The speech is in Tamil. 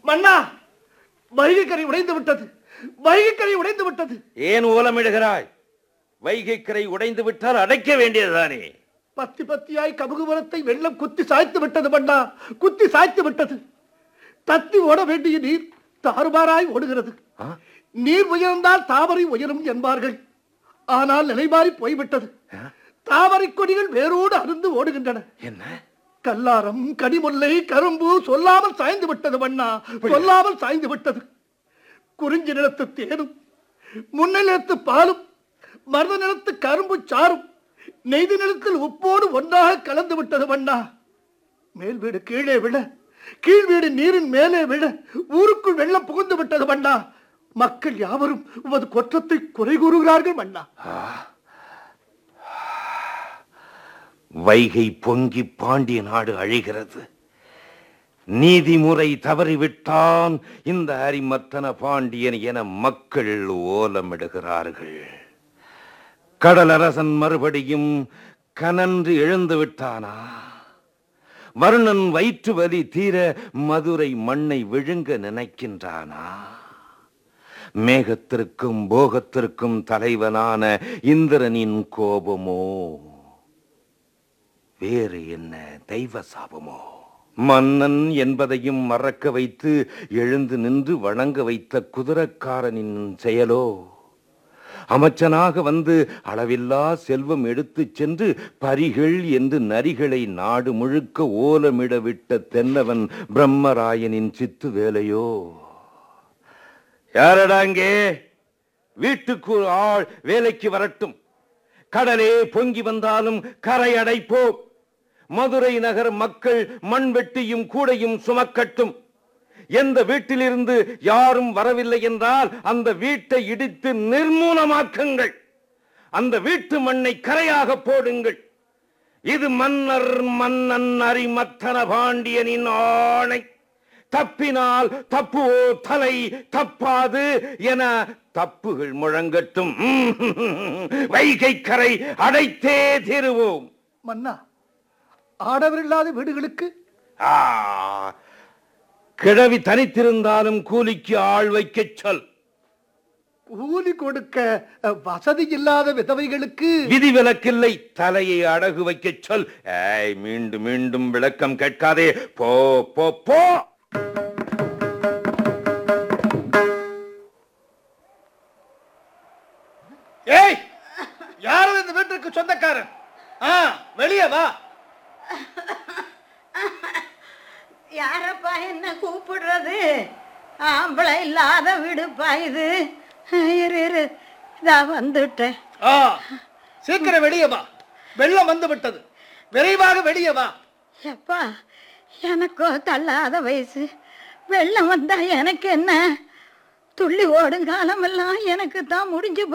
மன்னா வைகை கரை உடைந்து விட்டது வைகை கரை உடைந்து விட்டது ஏன் ஓலமிடுகிறாய் வைகை கரை உடைந்து விட்டால் அடைக்க வேண்டியதுதானே பத்தி பத்தியாய் கமுகுமரத்தை வெள்ளம் குத்தி சாய்த்து விட்டது மன்னா குத்தி சாய்த்து விட்டது தத்தி ஓட வேண்டிய நீர் தாறுமாறாய் ஓடுகிறது ஆ? நீர் உயர்ந்தால் தாமரை உயரும் என்பார்கள் ஆனால் நிலைமாறி போய்விட்டது தாமரை கொடிகள் வேரோடு அருந்து ஓடுகின்றன என்ன கல்லாரம் கனிமுல்லை கரும்பு சொல்லாமல் சாய்ந்து விட்டது மண்ணா சொல்லாமல் சாய்ந்து விட்டது குறிஞ்சி நிலத்து தேனும் முன்னை நிலத்து பாலும் மருத நிலத்து கரும்பு சாரும் நெய்தி நிலத்தில் உப்போடு ஒன்றாக கலந்து விட்டது மண்ணா மேல் வீடு கீழே விழ கீழ் வீடு நீரின் மேலே விழ ஊருக்குள் வெள்ளம் புகுந்து விட்டது மண்ணா மக்கள் யாவரும் உமது குற்றத்தை குறை கூறுகிறார்கள் மண்ணா வைகை பொங்கி பாண்டிய நாடு அழிகிறது நீதிமுறை தவறிவிட்டான் இந்த அரிமத்தன பாண்டியன் என மக்கள் ஓலமிடுகிறார்கள் கடலரசன் மறுபடியும் கனன்று எழுந்து விட்டானா வருணன் வயிற்று வலி தீர மதுரை மண்ணை விழுங்க நினைக்கின்றானா மேகத்திற்கும் போகத்திற்கும் தலைவனான இந்திரனின் கோபமோ வேறு என்ன தெய்வ சாபமோ மன்னன் என்பதையும் மறக்க வைத்து எழுந்து நின்று வணங்க வைத்த குதிரக்காரனின் செயலோ அமைச்சனாக வந்து அளவில்லா செல்வம் எடுத்துச் சென்று பரிகள் என்று நரிகளை நாடு முழுக்க ஓலமிட விட்ட தென்னவன் பிரம்மராயனின் சித்து வேலையோ யாரடாங்கே வீட்டுக்கு ஒரு ஆள் வேலைக்கு வரட்டும் கடலே பொங்கி வந்தாலும் கரை அடைப்போம் மதுரை நகர் மக்கள் மண் வெட்டியும் கூடையும் சுமக்கட்டும் எந்த வீட்டிலிருந்து யாரும் வரவில்லை என்றால் அந்த வீட்டை இடித்து நிர்மூலமாக்குங்கள் அந்த வீட்டு மண்ணை கரையாக போடுங்கள் இது மன்னர் மன்னன் அரிமத்தன பாண்டியனின் ஆணை தப்பினால் தப்புவோ தலை தப்பாது என தப்புகள் முழங்கட்டும் வைகை கரை அடைத்தே தீருவோம் மன்னா ஆடவரில்லாத வீடுகளுக்கு ஆ, கிழவி தனித்திருந்தாலும் கூலிக்கு ஆள் வைக்கச் சொல் கூலி கொடுக்க அஹ், வசதி இல்லாத விதவைகளுக்கு விதிவிலக்கில்லை தலையை அடகு வைக்கச் சொல் ஏய் மீண்டும் மீண்டும் விளக்கம் கேட்காதே போ போ போ ஏய் யாரும் இந்த வீட்டிற்கு சொந்தக்காரன் ஆ வெளியே வா யாரப்பா என்ன கூப்பிடுறது ஆம்பளை இல்லாத வீடுப்பா இது இரு இரு இதா வந்துட்டேன் ஆ சீக்கிரம் வெளியே வா வெள்ளம் வந்து விட்டது விரைவாக வெளியே வா எப்பா எனக்கோ தள்ளாத வயசு வெள்ளம் வந்தா எனக்கு என்ன துள்ளி ஓடும் காலமெல்லாம் எனக்கு தான் முடிஞ்சு